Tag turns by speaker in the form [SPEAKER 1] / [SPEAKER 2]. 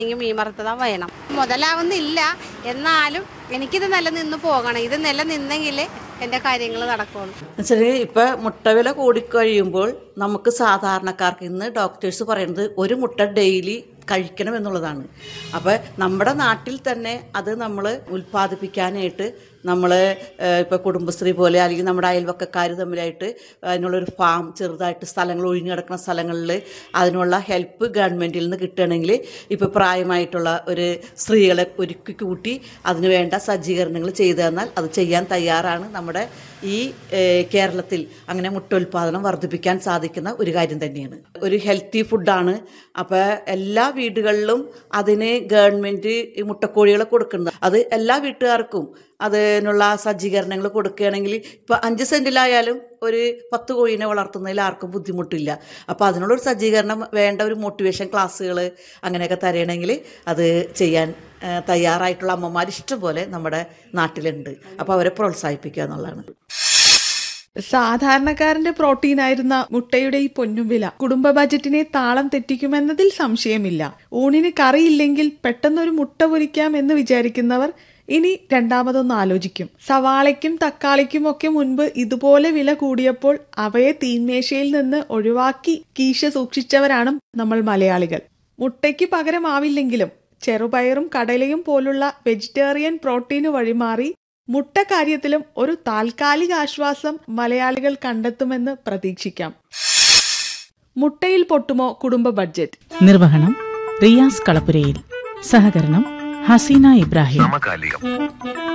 [SPEAKER 1] എനിക്ക് മീൻ വറുത്തതാ വേണം മുതലാവുന്നില്ല എന്നാലും എനിക്കിത് നിലനിന്ന് പോകണം ഇത് നിലനിന്നെങ്കിലേ എൻ്റെ കാര്യങ്ങൾ നടക്കുള്ളൂ
[SPEAKER 2] എന്നുവെച്ചാൽ ഇപ്പൊ മുട്ട വില കൂടിക്കഴിയുമ്പോൾ നമുക്ക് സാധാരണക്കാർക്ക് ഇന്ന് ഡോക്ടേഴ്സ് പറയുന്നത് ഒരു മുട്ട ഡെയിലി കഴിക്കണം എന്നുള്ളതാണ് അപ്പോൾ നമ്മുടെ നാട്ടിൽ തന്നെ അത് നമ്മൾ ഉൽപ്പാദിപ്പിക്കാനായിട്ട് നമ്മൾ ഇപ്പോൾ കുടുംബശ്രീ പോലെ അല്ലെങ്കിൽ നമ്മുടെ അയൽവക്കക്കാർ തമ്മിലായിട്ട് അതിനുള്ളൊരു ഫാം ചെറുതായിട്ട് സ്ഥലങ്ങൾ ഒഴിഞ്ഞു കിടക്കുന്ന സ്ഥലങ്ങളിൽ അതിനുള്ള ഹെൽപ്പ് ഗവൺമെൻറ്റിൽ നിന്ന് കിട്ടുകയാണെങ്കിൽ ഇപ്പോൾ പ്രായമായിട്ടുള്ള ഒരു സ്ത്രീകളെ ഒരുക്കി കൂട്ടി അതിന് വേണ്ട സജ്ജീകരണങ്ങൾ ചെയ്തു തന്നാൽ അത് ചെയ്യാൻ തയ്യാറാണ് നമ്മുടെ ഈ ഏഹ്, കേരളത്തിൽ അങ്ങനെ മുട്ട ഉൽപ്പാദനം വർദ്ധിപ്പിക്കാൻ സാധിക്കുന്ന ഒരു കാര്യം തന്നെയാണ് ഒരു ഹെൽത്തി ഫുഡാണ് അപ്പോൾ എല്ലാ വീടുകളിലും അതിന് ഗവൺമെൻറ് ഈ മുട്ടക്കോഴികളെ കൊടുക്കുന്നത് അത് എല്ലാ വീട്ടുകാർക്കും അതിനുള്ള സജ്ജീകരണങ്ങൾ കൊടുക്കുകയാണെങ്കിൽ ഇപ്പോൾ അഞ്ച് സെൻറ്റിലായാലും ഒരു പത്ത് കോഴീനെ വളർത്തുന്നതിൽ ആർക്കും ബുദ്ധിമുട്ടില്ല അപ്പോൾ അതിനുള്ളൊരു സജ്ജീകരണം വേണ്ട ഒരു മോട്ടിവേഷൻ ക്ലാസ്സുകൾ അങ്ങനെയൊക്കെ തരണമെങ്കിൽ അത് ചെയ്യാൻ ആ, തയ്യാറായിട്ടുള്ള അമ്മമാർ ഇഷ്ടംപോലെ നമ്മുടെ നാട്ടിലുണ്ട് അപ്പോൾ അവരെ പ്രോത്സാഹിപ്പിക്കുക എന്നുള്ളതാണ്
[SPEAKER 3] സാധാരണക്കാരന്റെ പ്രോട്ടീനായിരുന്ന മുട്ടയുടെ ഈ പൊന്നും വില കുടുംബ ബജറ്റിനെ താളം തെറ്റിക്കുമെന്നതിൽ സംശയമില്ല ഊണിന് കറിയില്ലെങ്കിൽ പെട്ടെന്നൊരു മുട്ട പൊരിക്കാം എന്ന് വിചാരിക്കുന്നവർ ഇനി രണ്ടാമതൊന്ന് ആലോചിക്കും സവാളയ്ക്കും തക്കാളിക്കും ഒക്കെ മുൻപ് ഇതുപോലെ വില കൂടിയപ്പോൾ അവയെ തീന്മേശയിൽ നിന്ന് ഒഴിവാക്കി കീശ സൂക്ഷിച്ചവരാണ് നമ്മൾ മലയാളികൾ മുട്ടയ്ക്ക് പകരമാവില്ലെങ്കിലും ചെറുപയറും കടലയും പോലുള്ള വെജിറ്റേറിയൻ പ്രോട്ടീന് വഴിമാറി മുട്ട കാര്യത്തിലും ഒരു താൽക്കാലിക ആശ്വാസം മലയാളികൾ കണ്ടെത്തുമെന്ന് പ്രതീക്ഷിക്കാം മുട്ടയിൽ പൊട്ടുമോ കുടുംബ ബഡ്ജറ്റ്
[SPEAKER 4] നിർവഹണം റിയാസ് കളപ്പുരയിൽ സഹകരണം ഹസീന ഇബ്രാഹിം
[SPEAKER 5] സമകാലികം